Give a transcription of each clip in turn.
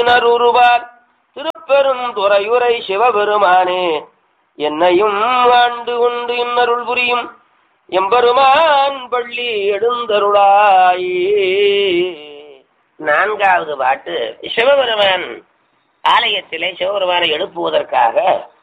உருவார் திருப்பெரும் துறையுரை சிவபெருமானே என்னையும் ஆண்டு கொண்டு இன்னருள் புரியும் எம்பெருமான் பள்ளி எழுந்தருளாயே நான்காவது பாட்டு சிவபெருமான் ஆலயத்திலே சிவபெருமானை எழுப்புவதற்காக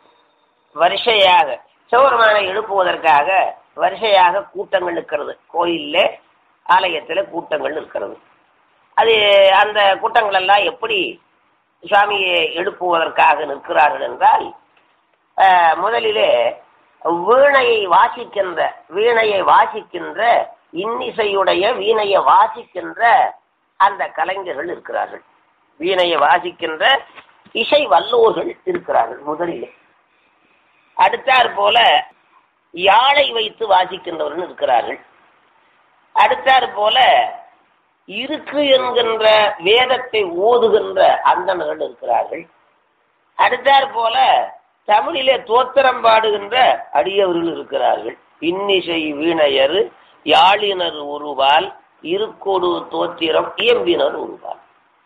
வரிசையாக சிவபெருமானை எழுப்புவதற்காக வரிசையாக கூட்டங்கள் இருக்கிறது கோயில்ல ஆலயத்துல கூட்டங்கள் இருக்கிறது அது அந்த கூட்டங்கள் எல்லாம் எப்படி சுவாமியை எழுப்புவதற்காக நிற்கிறார்கள் என்றால் அஹ், முதலிலே வீணையை வாசிக்கின்ற வீணையை வாசிக்கின்ற இன்னிசையுடைய வீணையை வாசிக்கின்ற அந்த கலைஞர்கள் இருக்கிறார்கள் வீணையை வாசிக்கின்ற இசை வல்லோர்கள் இருக்கிறார்கள் முதலிலே அடுத்தாற் போல யாழை வைத்து வாசிக்கின்றவர்கள் இருக்கிறார்கள் அடுத்தாற் போல இருக்கு என்கின்ற வேதத்தை ஓதுகின்ற அந்தணர்கள் இருக்கிறார்கள் அடுத்தாற் போல தமிழிலே தோத்திரம் பாடுகின்ற அடியவர்கள் இருக்கிறார்கள் இன்னிசை வீணையர் யாழினர் உருவால் இருக்கொடு தோத்திரம் இயம்பினர் உருவால்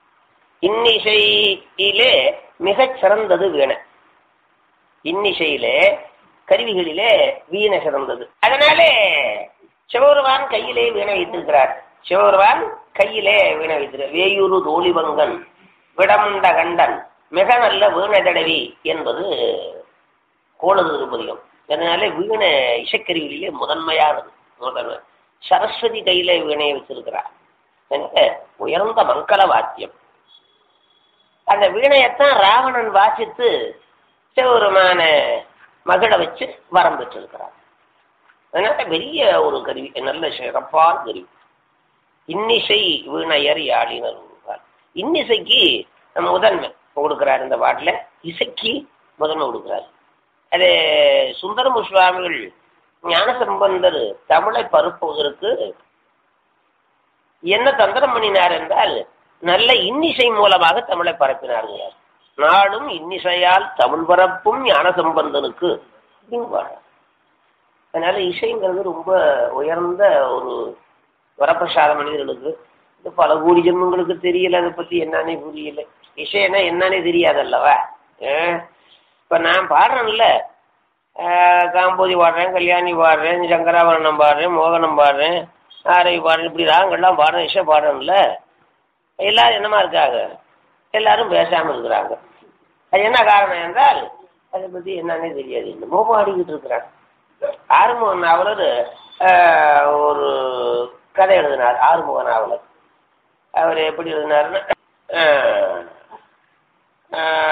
இன்னிசையிலே மிகச் சிறந்தது வீணை இன்னிசையிலே கருவிகளிலே வீணை சிறந்தது அதனாலே சிவபெருமான் கையிலே வீணை வைத்திருக்கிறார் சிவபெருமான் கையிலே வீணை வைத்திருக்கிறார் வேயூரு தோழிவங்கன் விடமுண்ட கண்டன் மிக நல்ல வீணை தடவி என்பது கோளது திருப்பதிகம் அதனாலே வீணை இசைக்கருவிகளிலே முதன்மையானது முதன்மை சரஸ்வதி கையிலே வீணையை வச்சிருக்கிறார் எனவே உயர்ந்த மங்கள வாத்தியம் அந்த வீணையத்தான் ராவணன் வாசித்து சிவபெருமான மகிழ வச்சு வரம் பெற்றிருக்கிறார் அதனால பெரிய ஒரு கருவி நல்ல சிறப்பான கருவி இன்னிசை வீணையர் யாழினர் உருவார் இன்னிசைக்கு முதன்மை கொடுக்கிறார் இந்த பாட்டில் இசைக்கு முதன்மை கொடுக்கிறார் அது சுந்தரமு சுவாமிகள் ஞானசம்பந்தர் தமிழை பரப்புவதற்கு என்ன தந்திரம் பண்ணினார் என்றால் நல்ல இன்னிசை மூலமாக தமிழை பரப்பினார்கள் நாடும் இன்னிசையால் தமிழ் பரப்பும் ஞானசம்பந்தனுக்கு அப்படின்பாங்க. அதனால இசைங்கிறது ரொம்ப உயர்ந்த ஒரு வரப்பிரசாத மனிதர்களுக்கு இது பல கோடி ஜென்மங்களுக்கு தெரியல அதை பத்தி என்னன்னே புரியல இசைன்னா என்னன்னே தெரியாதல்லவா அஹ் இப்ப நான் பாடுறேன்ல அஹ் காம்போதி பாடுறேன் கல்யாணி பாடுறேன் சங்கராபரணம் பாடுறேன் மோகனம் பாடுறேன் ஆரவி பாடுறேன் இப்படி ராங்கெல்லாம் பாடுறேன் இசை பாடுறேன்ல எல்லாரும் என்னமா இருக்காங்க எல்லாரும் பேசாம இருக்கிறாங்க அது என்ன காரணம் என்றால் அதை பத்தி என்னன்னே தெரியாது என்னமோ பாடிக்கிட்டு இருக்கிறாங்க ஆறுமுக நாவலர் ஆஹ், ஒரு கதை எழுதினார் ஆறுமுக நாவலர் அவர் எப்படி எழுதினாருன்னா ஆஹ், ஆஹ்,